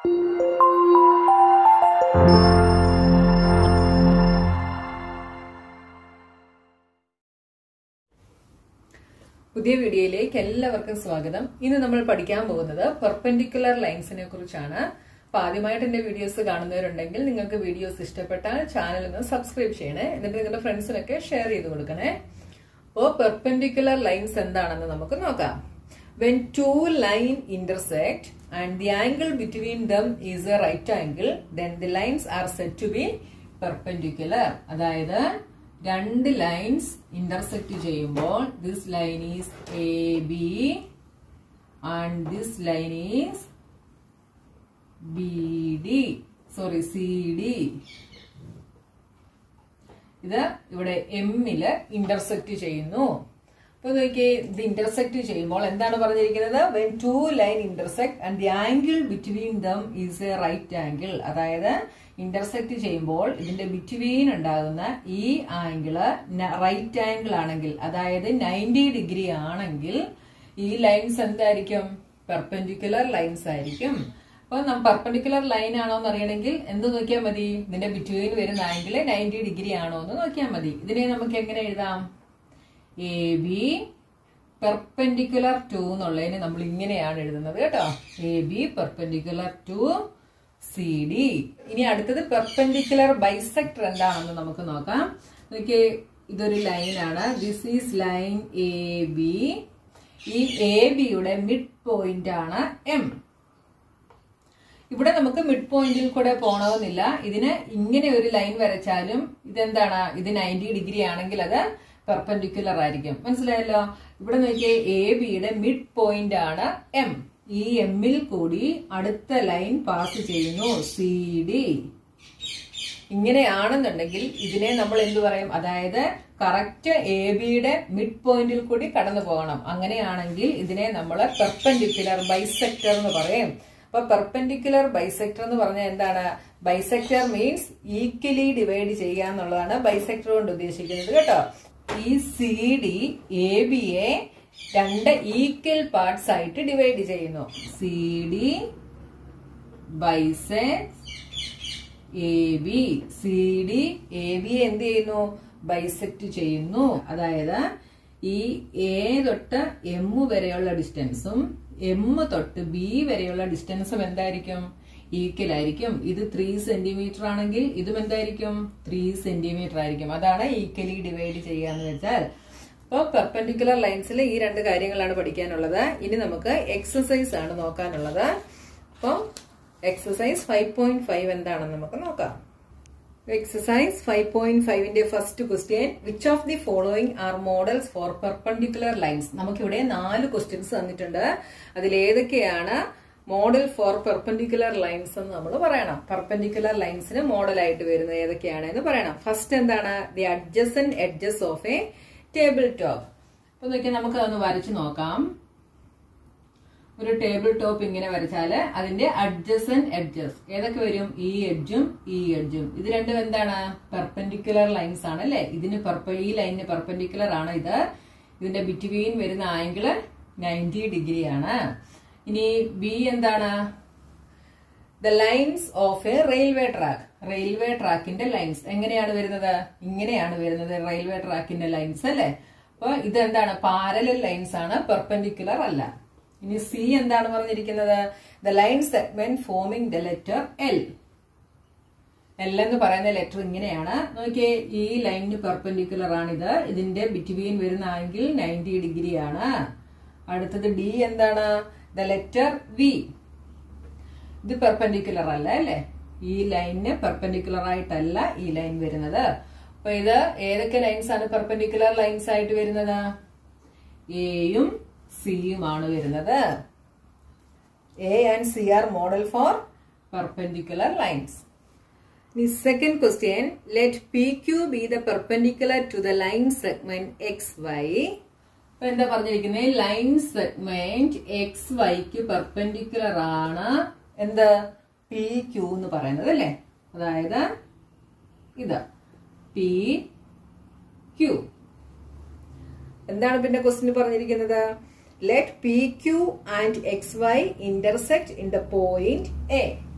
പുതിയ വീഡിയോയിലേക്ക് എല്ലാവർക്കും സ്വാഗതം ഇന്ന് നമ്മൾ പഠിക്കാൻ പോകുന്നത് പെർപെൻഡിക്കുലർ ലൈൻസിനെ കുറിച്ചാണ് അപ്പൊ ആദ്യമായിട്ട് എന്റെ വീഡിയോസ് കാണുന്നവരുണ്ടെങ്കിൽ നിങ്ങൾക്ക് വീഡിയോസ് ഇഷ്ടപ്പെട്ടാൽ ചാനൽ ഒന്ന് സബ്സ്ക്രൈബ് ചെയ്യണേ എന്നിട്ട് നിങ്ങളുടെ ഫ്രണ്ട്സിനൊക്കെ ഷെയർ ചെയ്ത് കൊടുക്കണേ അപ്പോൾ പെർപെൻഡിക്കുലർ ലൈൻസ് എന്താണെന്ന് നമുക്ക് നോക്കാം when two line intersect and the angle between them is a right angle then the lines are set to be perpendicular അതായത് രണ്ട് ലൈൻസ് ഇന്റർസെക്ട് ചെയ്യുമ്പോൾ this line is A B and this line is B D sorry C D ഇത് ഇവിടെ എമ്മില് intersect ചെയ്യുന്നു അപ്പൊ നോക്കിയേ ഇത് intersect ചെയ്യുമ്പോൾ എന്താണ് പറഞ്ഞിരിക്കുന്നത് when two line intersect and the angle between them is a right angle അതായത് ഇന്റർസെക്ട് ചെയ്യുമ്പോൾ ഇതിന്റെ ബിറ്റ്വീൻ ഉണ്ടാകുന്ന ഈ ആംഗിള് റൈറ്റ് ആംഗിൾ ആണെങ്കിൽ അതായത് നയൻറ്റി ഡിഗ്രി ആണെങ്കിൽ ഈ ലൈൻസ് എന്തായിരിക്കും പെർപെൻഡിക്കുലർ ലൈൻസ് ആയിരിക്കും അപ്പൊ നമ്മൾ പെർപെൻഡിക്കുലർ ലൈൻ ആണോ എന്ന് അറിയണമെങ്കിൽ എന്ത് നോക്കിയാൽ മതി ഇതിന്റെ ബിറ്റ്വീൻ വരുന്ന ആംഗിൾ നയൻറ്റി ഡിഗ്രി ആണോ എന്ന് നോക്കിയാൽ മതി ഇതിനെ നമുക്ക് എങ്ങനെ എഴുതാം എ ബി പെർപെൻഡിക്കുലർ ടു എന്നുള്ളതിന് നമ്മൾ ഇങ്ങനെയാണ് എഴുതുന്നത് കേട്ടോ A B perpendicular to C D ഇനി അടുത്തത് പെർപെൻഡിക്കുലർ ബൈസെക്ടർ എന്താണെന്ന് നമുക്ക് നോക്കാം നോക്കിയേ ഇതൊരു ലൈനാണ് this is line A B ഈ എ ബിയുടെ മിഡ് പോയിന്റ് ആണ് എം ഇവിടെ നമുക്ക് മിഡ് പോയിന്റിൽ കൂടെ പോകണമെന്നില്ല ഇതിന് ഇങ്ങനെ ഒരു ലൈൻ വരച്ചാലും ഇതെന്താണ് ഇത് നയൻറ്റി ഡിഗ്രി ആണെങ്കിൽ അത് പെർപെൻഡിക്കുലർ ആയിരിക്കും മനസ്സിലായല്ലോ ഇവിടെ നോക്കിയേ എ ബിയുടെ മിഡ് പോയിന്റ് ആണ് എം ഈ എമ്മിൽ കൂടി അടുത്ത ലൈൻ പാസ് ചെയ്യുന്നു സി ഡി ഇങ്ങനെയാണെന്നുണ്ടെങ്കിൽ ഇതിനെ നമ്മൾ എന്തു പറയും അതായത് കറക്റ്റ് എ ബിയുടെ മിഡ് പോയിന്റിൽ കൂടി കടന്നു പോകണം അങ്ങനെയാണെങ്കിൽ ഇതിനെ നമ്മൾ പെർപെൻഡിക്കുലർ ബൈസെക്ടർ എന്ന് പറയും അപ്പൊ പെർപെൻഡിക്കുലർ ബൈസെക്ടർ എന്ന് പറഞ്ഞാൽ എന്താണ് ബൈസെക്ടർ മീൻസ് ഈക്വലി ഡിവൈഡ് ചെയ്യുക എന്നുള്ളതാണ് ബൈസെക്ടർ കൊണ്ട് ഉദ്ദേശിക്കുന്നത് കേട്ടോ ഈ സി ഡി എ ബിയെ രണ്ട് ഈക്വൽ പാർട്സ് ആയിട്ട് ഡിവൈഡ് ചെയ്യുന്നു C D bisect A B C D A B എന്ത് ചെയ്യുന്നു ബൈസെക്ട് ചെയ്യുന്നു അതായത് ഈ എ തൊട്ട് എം വരെയുള്ള ഡിസ്റ്റൻസും എം തൊട്ട് ബി വരെയുള്ള ഡിസ്റ്റൻസും എന്തായിരിക്കും ഈക്വൽ ആയിരിക്കും ഇത് ത്രീ സെന്റിമീറ്റർ ആണെങ്കിൽ ഇതും എന്തായിരിക്കും ത്രീ സെന്റിമീറ്റർ ആയിരിക്കും അതാണ് ഈക്വലി ഡിവൈഡ് ചെയ്യുക എന്ന് വെച്ചാൽ അപ്പോൾ പെർപെൻഡിക്കുലർ ലൈൻസിൽ ഈ രണ്ട് കാര്യങ്ങളാണ് പഠിക്കാനുള്ളത് ഇനി നമുക്ക് എക്സസൈസ് ആണ് നോക്കാനുള്ളത് അപ്പോൾ എക്സസൈസ് ഫൈവ് പോയിന്റ് ഫൈവ് എന്താണെന്ന് നമുക്ക് നോക്കാം എക്സസൈസ് ഫൈവ് പോയിന്റ് ഫൈവിന്റെ first question which of the following are models for perpendicular lines നമുക്കിവിടെ നാല് ക്വസ്റ്റ്യൻസ് തന്നിട്ടുണ്ട് അതിൽ ഏതൊക്കെയാണ് മോഡൽ ഫോർ പെർപെൻഡിക്കുലർ ലൈൻസ് എന്ന് നമ്മൾ പറയണം പെർപെൻഡിക്കുലർ ലൈൻസിന് മോഡലായിട്ട് വരുന്നത് ഏതൊക്കെയാണ് എന്ന് പറയണം ഫസ്റ്റ് എന്താണ് the adjacent edges of a table top അപ്പൊ നോക്കിയാൽ നമുക്ക് അതൊന്ന് വരച്ചു നോക്കാം ഒരു ടേബിൾ ടോപ്പ് ഇങ്ങനെ വരച്ചാല് അതിന്റെ അഡ്ജസൻ എഡ്ജസ് ഏതൊക്കെ വരും ഈ എഡ്ജും ഈ എഡ്ജും ഇത് രണ്ടും എന്താണ് പെർപെൻഡിക്കുലർ ലൈൻസ് ആണ് അല്ലെ ഇതിന് പെർപ്പ ഈ ലൈനിന് പെർപെൻഡിക്കുലർ ആണ് ഇത് ഇതിന്റെ ബിറ്റ്വീൻ വരുന്ന ആംഗിള് നയൻറ്റി ഡിഗ്രി ആണ് ഇനി ബി എന്താണ് the lines of a railway track railway ട്രാക്കിന്റെ ലൈൻസ് എങ്ങനെയാണ് വരുന്നത് ഇങ്ങനെയാണ് വരുന്നത് റെയിൽവേ ട്രാക്കിന്റെ ലൈൻസ് അല്ലെ അപ്പൊ ഇത് എന്താണ് പാരലൽ ലൈൻസ് ആണ് പെർപെൻഡിക്കുലർ അല്ല ഇനി സി എന്താണ് പറഞ്ഞിരിക്കുന്നത് the line segment forming the letter L L എന്ന് പറയുന്ന ലെറ്റർ ഇങ്ങനെയാണ് നോക്കിയേ ഈ ലൈനിന് പെർപെൻഡിക്കുലർ ആണിത് ഇതിന്റെ ബിറ്റ്വീൻ വരുന്ന ആംഗിൾ നയൻറ്റി ഡിഗ്രി ആണ് അടുത്തത് ഡി എന്താണ് ദ ലെറ്റർ വി ഇത് പെർപെൻഡിക്കുലർ അല്ല അല്ലേ ഈ ലൈനിന് പെർപെൻഡിക്കുലർ ആയിട്ടല്ല ഈ ലൈൻ വരുന്നത് അപ്പൊ ഇത് ഏതൊക്കെ ലൈൻസ് ആണ് പെർപെൻഡിക്കുലർ ലൈൻസ് ആയിട്ട് വരുന്നത് എയും സിയുമാണ് വരുന്നത് A and C are model for perpendicular lines The second question, let PQ be the perpendicular to the line segment XY. അപ്പൊ എന്താ പറഞ്ഞിരിക്കുന്നത് ലൈൻ സെഗ്മെന്റ് എക്സ് വൈക്ക് പെർപെൻഡിക്കുലർ ആണ് എന്ത് പി ക്യൂ എന്ന് പറയുന്നത് അല്ലേ അതായത് ഇത് പി ക്യൂ എന്താണ് പിന്നെ ക്വസ്റ്റിന് പറഞ്ഞിരിക്കുന്നത് let P Q and X Y intersect in the point A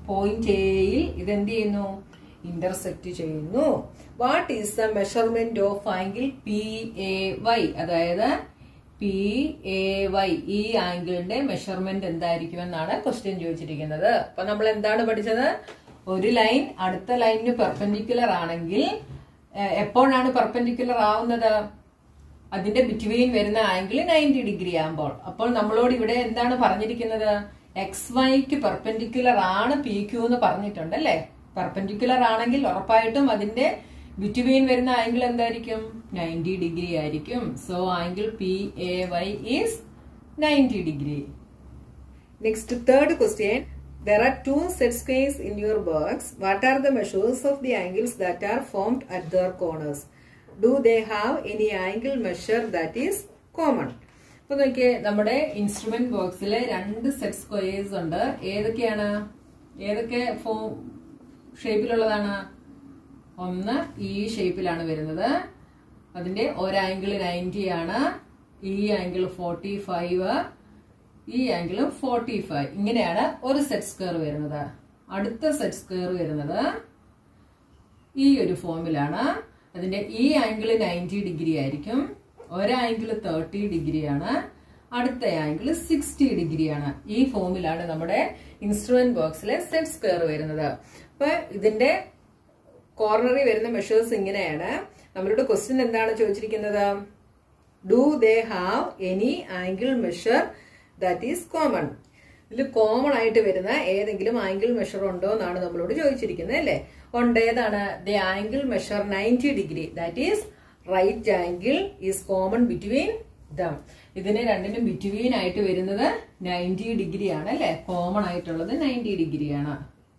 point എയിൽ ഇതെന്ത് ചെയ്യുന്നു ഇന്റർസെക്ട് ചെയ്യുന്നു what is the measurement of angle P A Y അതായത് പി എ വൈ ഈ ആംഗിളിന്റെ മെഷർമെന്റ് എന്തായിരിക്കും എന്നാണ് ക്വസ്റ്റ്യൻ ചോദിച്ചിരിക്കുന്നത് അപ്പൊ നമ്മൾ എന്താണ് പഠിച്ചത് ഒരു ലൈൻ അടുത്ത ലൈനിന് പെർപെൻഡിക്കുലർ ആണെങ്കിൽ എ- എപ്പോഴാണ് പെർപെൻഡിക്കുലർ ആവുന്നത് അതിന്റെ ബിറ്റ്വീൻ വരുന്ന ആംഗിൾ നയൻറ്റി ഡിഗ്രി ആകുമ്പോൾ അപ്പോൾ നമ്മളോട് ഇവിടെ എന്താണ് പറഞ്ഞിരിക്കുന്നത് എക്സ് വൈക്ക് പെർപെൻഡിക്കുലർ ആണ് പി ക്യൂ എന്ന് പറഞ്ഞിട്ടുണ്ട് അല്ലേ പെർപെൻഡിക്കുലർ ആണെങ്കിൽ ഉറപ്പായിട്ടും അതിന്റെ ബിറ്റ്വീൻ വരുന്ന ആംഗിൾ എന്തായിരിക്കും നയൻറ്റി ഡിഗ്രി ആയിരിക്കും so angle P A Y is ninety degree Next, third question. There are two set squares in your box. What are the measures of the angles that are formed at their corners? Do they have any angle measure that is common? അപ്പൊ നോക്കിയേ നമ്മുടെ instrument ബോക്സിലെ രണ്ട് set squares ഉണ്ട് ഏതൊക്കെയാണ് ഏതൊക്കെ ഫോ ഷേപ്പിലുള്ളതാണ് ഒന്ന് ഈ ഷേപ്പിലാണ് വരുന്നത് അതിന്റെ ഒരു ആംഗിൾ നയൻറ്റി ആണ് ഈ ആംഗിൾ ഫോർട്ടി ഫൈവ് ഈ ആംഗിളും ഫോർട്ടി ഫൈവ് ഇങ്ങനെയാണ് ഒരു സെറ്റ് സ്ക്വയർ വരുന്നത് അടുത്ത സെറ്റ് സ്ക്വയർ വരുന്നത് ഈ ഒരു ഫോമിലാണ് അതിന്റെ ഈ ആംഗിൾ നയൻറ്റി ഡിഗ്രി ആയിരിക്കും ഒരു ആംഗിൾ തേർട്ടി ഡിഗ്രിയാണ് അടുത്ത ആംഗിൾ സിക്സ്റ്റി ഡിഗ്രിയാണ് ഈ ഫോമിലാണ് നമ്മുടെ ഇൻസ്ട്രുമെന്റ് ബോക്സിലെ സെറ്റ് സ്ക്വയർ വരുന്നത് അപ്പൊ ഇതിന്റെ കോർണറിൽ വരുന്ന മെഷേഴ്സ് ഇങ്ങനെയാണ് നമ്മളോട് ക്വസ്റ്റ്യൻ എന്താണ് ചോദിച്ചിരിക്കുന്നത് do they have any angle measure that is common ഇതിൽ കോമൺ ആയിട്ട് വരുന്ന ഏതെങ്കിലും ആംഗിൾ മെഷർ ഉണ്ടോ എന്നാണ് നമ്മളോട് ചോദിച്ചിരിക്കുന്നത് അല്ലേ ഉണ്ട് ഏതാണ് the angle measure ninety degree that is right angle is common between them ഇതിന് രണ്ടിനും ബിറ്റ്വീൻ ആയിട്ട് വരുന്നത് നയൻറ്റി ഡിഗ്രി ആണ് അല്ലെ കോമൺ ആയിട്ടുള്ളത് നയൻറ്റി ഡിഗ്രിയാണ്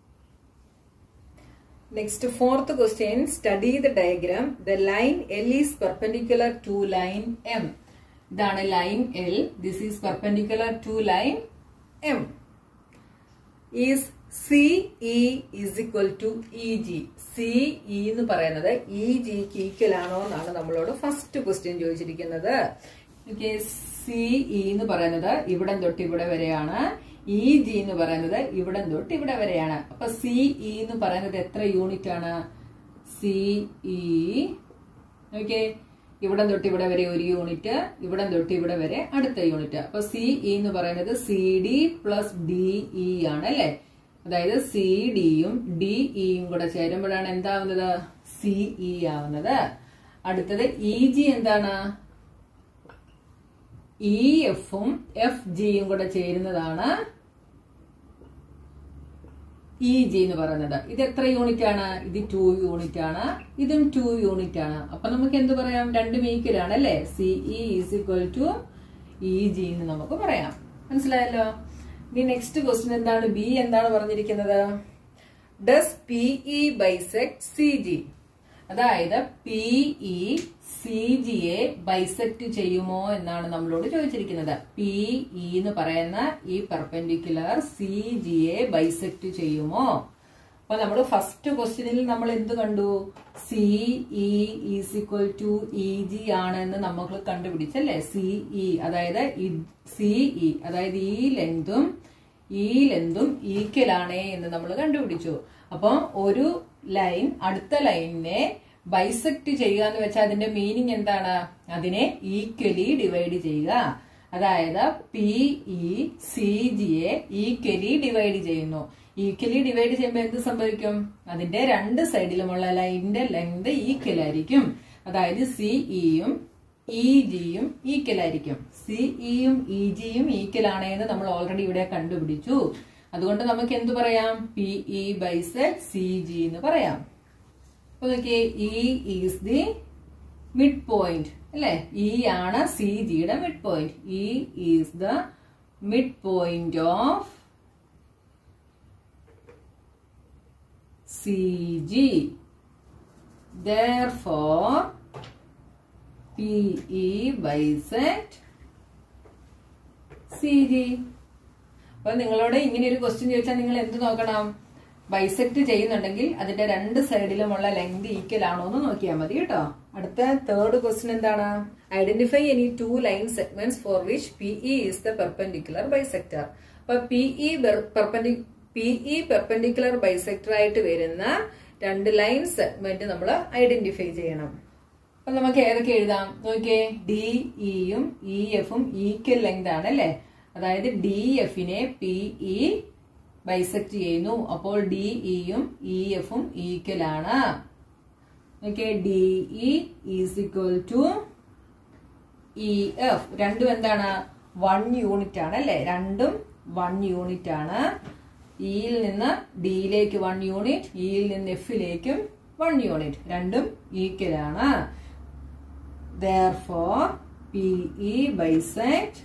next fourth question study the diagram the line L is perpendicular to line M ഇതാണ് line L this is perpendicular to line M is C E is equal to E G C E എന്ന് പറയുന്നത് E ജിക്ക് equal ആണോ എന്നാണ് നമ്മളോട് first question ചോദിച്ചിരിക്കുന്നത് C E എന്ന് പറയുന്നത് ഇവിടം തൊട്ട് ഇവിടെ വരെയാണ് ഇ ജി എന്ന് പറയുന്നത് ഇവിടം തൊട്ട് ഇവിടെ വരെയാണ് അപ്പൊ സി ഇ എന്ന് പറയുന്നത് എത്ര യൂണിറ്റ് ആണ് സി ഇ ഓക്കെ ഇവിടം തൊട്ട് ഇവിടെ വരെ ഒരു യൂണിറ്റ് ഇവിടം തൊട്ട് ഇവിടെ വരെ അടുത്ത യൂണിറ്റ് അപ്പൊ സി ഇ എന്ന് പറയുന്നത് C D plus D E ആണ് അല്ലെ അതായത് സി ഡിയും ഡി ഇയും കൂടെ ചേരുമ്പോഴാണ് എന്താവുന്നത് സി ഇ ആവുന്നത് അടുത്തത് ഇ ജി എന്താണ് ഇ എഫും എഫ് ജിയും കൂടെ ചേരുന്നതാണ് ഇ ജി എന്ന് പറയുന്നത് ഇത് എത്ര യൂണിറ്റ് ആണ് ഇത് ടു യൂണിറ്റ് ആണ് ഇതും ടു യൂണിറ്റ് ആണ് അപ്പൊ നമുക്ക് എന്ത് പറയാം രണ്ടും ഈക്വൽ ആണ് അല്ലേ C E is equal to E G എന്ന് നമുക്ക് പറയാം മനസ്സിലായല്ലോ ഇനി നെക്സ്റ്റ് ക്വസ്റ്റ്യൻ എന്താണ് ബി എന്താണ് പറഞ്ഞിരിക്കുന്നത് does P E bisect C G അതായത് പി ഇ സി ജിയെ ബൈസെക്ട് ചെയ്യുമോ എന്നാണ് നമ്മളോട് ചോദിച്ചിരിക്കുന്നത് പി ഇ എന്ന് പറയുന്ന ഈ പെർപെൻഡിക്കുലർ സി ജിയെ ബൈസെക്ട് ചെയ്യുമോ അപ്പൊ നമ്മൾ ഫസ്റ്റ് ക്വസ്റ്റ്യനിൽ നമ്മൾ എന്ത് കണ്ടു C E is equal to E G ആണെന്ന് നമ്മൾ കണ്ടുപിടിച്ചല്ലേ സി ഇ അതായത് സി ഇ അതായത് ഈ ലെങ്തും ഈ ലെങ്തും ഈക്വൽ ആണ് എന്ന് നമ്മൾ കണ്ടുപിടിച്ചു അപ്പൊ ഒരു ലൈൻ അടുത്ത ലൈനിനെ ബൈസെക്ട് ചെയ്യുക എന്ന് വെച്ചാൽ അതിന്റെ മീനിങ് എന്താണ് അതിനെ ഈക്വലി ഡിവൈഡ് ചെയ്യുക അതായത് പി ഇ സി ജിയെ ഈക്വലി ഡിവൈഡ് ചെയ്യുന്നു ഈക്വലി ഡിവൈഡ് ചെയ്യുമ്പോൾ എന്ത് സംഭവിക്കും അതിന്റെ രണ്ട് സൈഡിലുമുള്ള ലൈനിന്റെ ലെങ്ത് ഈക്വൽ ആയിരിക്കും അതായത് സി ഇയും ഇ ജിയും ഈക്വൽ ആയിരിക്കും സി ഇയും ഇ ജിയും ഈക്വൽ ആണ് എന്ന് നമ്മൾ ഓൾറെഡി ഇവിടെ കണ്ടുപിടിച്ചു അതുകൊണ്ട് നമുക്ക് എന്ത് പറയാം P E bisect C G എന്ന് പറയാം അപ്പൊ നോക്കിയേ E is the mid point അല്ലെ ഇ ആണ് സി ജിയുടെ mid point E is the mid point of C G therefore PE bisect CG അപ്പൊ നിങ്ങളോട് ഇങ്ങനെ ഒരു ക്വസ്റ്റ്യൻ ചോദിച്ചാൽ നിങ്ങൾ എന്ത് നോക്കണം ബൈസെക്ട് ചെയ്യുന്നുണ്ടെങ്കിൽ അതിന്റെ രണ്ട് സൈഡിലുമുള്ള ലെങ്ത് ഈക്വൽ ആണോ എന്ന് നോക്കിയാൽ മതി കേട്ടോ അടുത്ത തേർഡ് ക്വസ്റ്റ്യൻ എന്താണ് identify any two line segments for which P E is the perpendicular bisector അപ്പൊ P E P E perpendicular bisector ആയിട്ട് വരുന്ന രണ്ട് ലൈൻ സെഗ്മെന്റ് നമ്മൾ ഐഡന്റിഫൈ ചെയ്യണം അപ്പൊ നമുക്ക് ഏതൊക്കെ എഴുതാം നോക്കിയേ ഡി ഇയും ഇ എഫും ഈക്വൽ ലെങ്ത് ആണ് അല്ലെ അതായത് ഡി എഫിനെ പി ഇ ബൈസെക്ട് ചെയ്യുന്നു അപ്പോൾ ഡി ഇയും ഇ എഫും ഈക്വൽ ആണ് okay D E is equal to E F രണ്ടും എന്താണ് വൺ യൂണിറ്റ് ആണ് അല്ലെ രണ്ടും വൺ യൂണിറ്റ് ആണ് ഇയിൽ നിന്ന് ഡിയിലേക്ക് വൺ യൂണിറ്റ് ഇയിൽ നിന്ന് എഫിലേക്കും വൺ യൂണിറ്റ് രണ്ടും ഈക്വൽ ആണ് therefore PE bisect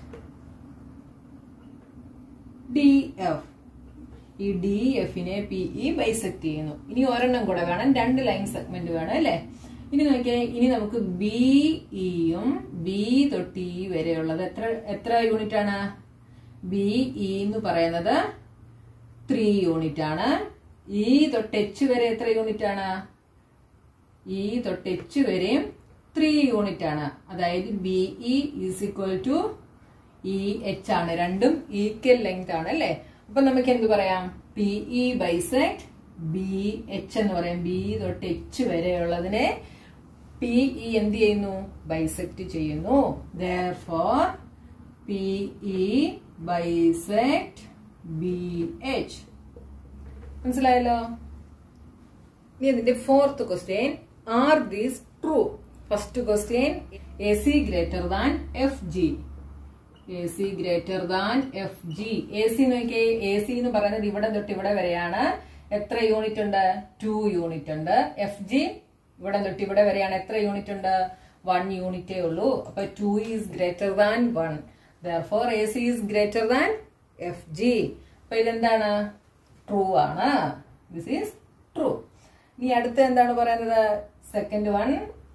DF ഈ ഡി എഫിനെ പി ഇ ബൈസെക്ട് ചെയ്യുന്നു ഇനി ഒരെണ്ണം കൂടെ വേണം രണ്ട് ലൈൻ സെഗ്മെന്റ് വേണം അല്ലെ ഇനി നോക്കിയേ ഇനി നമുക്ക് ബി ഇയും ബി തൊട്ട് ഇ വരെയുള്ളത് എത്ര എത്ര യൂണിറ്റ് ആണ് ബി ഇ എന്ന് പറയുന്നത് ത്രീ യൂണിറ്റ് ആണ് ഇ തൊട്ട് എച്ച് വരെ എത്ര യൂണിറ്റ് ആണ് ഇ തൊട്ട് എച്ച് വരെയും ത്രീ യൂണിറ്റ് ആണ് അതായത് B E is equal to E H ആണ് രണ്ടും ഈക്വൽ ലെങ്ത് ആണ് അല്ലെ അപ്പൊ നമുക്ക് എന്ത് പറയാം P E bisect B H എന്ന് പറയാം ബി തൊട്ട് എച്ച് വരെയുള്ളതിനെ പി ഇ എന്ത് ചെയ്യുന്നു ബൈസെക്ട് ചെയ്യുന്നു for P E bisect B H മനസ്സിലായല്ലോ ഇനി ഇതിന്റെ fourth question are these true first question A C greater than F G A C greater than F G A C നോക്കിയേ A C എന്ന് പറയുന്നത് ഇവിടെ തൊട്ട് ഇവിടെ വരെയാണ് എത്ര യൂണിറ്റ് ഉണ്ട് ടു യൂണിറ്റ് ഉണ്ട് എഫ് ജി ഇവിടെ തൊട്ട് ഇവിടെ വരെയാണ് എത്ര യൂണിറ്റ് ഉണ്ട് വൺ യൂണിറ്റേ ഉള്ളൂ അപ്പൊ two is greater than one therefore A C is greater than F G അപ്പൊ ഇതെന്താണ് ട്രൂ ആണ് ദിസ് ഈസ് ട്രൂ ഇനി അടുത്ത എന്താണ് പറയുന്നത് second one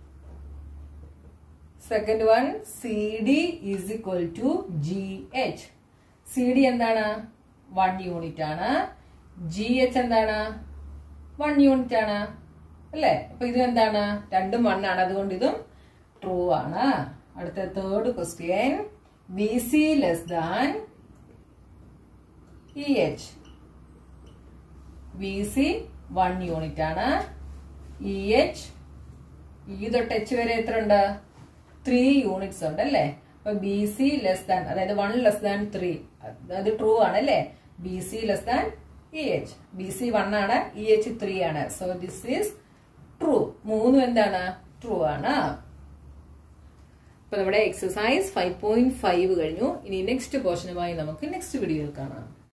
second one C D is equal to G H C D എന്താണ് വൺ യൂണിറ്റ് ആണ് G H എന്താണ് വൺ യൂണിറ്റ് ആണ് അല്ലേ അപ്പൊ ഇത് എന്താണ് രണ്ടും വൺ ആണ് അതുകൊണ്ട് ഇതും ട്രൂ ആണ് അടുത്ത third question B C less than E H B C one unit ആണ് ഇ എച്ച് ഇ തൊട്ട് എച്ച് വരെ എത്ര ഉണ്ട് ത്രീ യൂണിറ്റ്സ് ഉണ്ട് അല്ലേ അപ്പൊ ബി സി ലെസ് ദാൻ അതായത് വൺ ലെസ് ദാൻ ത്രീ അത് ട്രൂ ആണ് അല്ലേ B C less than E H B C one ആണ് ഇ എച്ച് ത്രീ ആണ് സോ ദിസ് ഈസ് ട്രൂ മൂന്നും എന്താണ് ട്രൂ ആണ് അപ്പൊ നമ്മുടെ എക്സസൈസ് ഫൈവ് പോയിന്റ് ഫൈവ് കഴിഞ്ഞു ഇനി നെക്സ്റ്റ് പോർഷനുമായി നമുക്ക് നെക്സ്റ്റ് വീഡിയോയിൽ കാണാം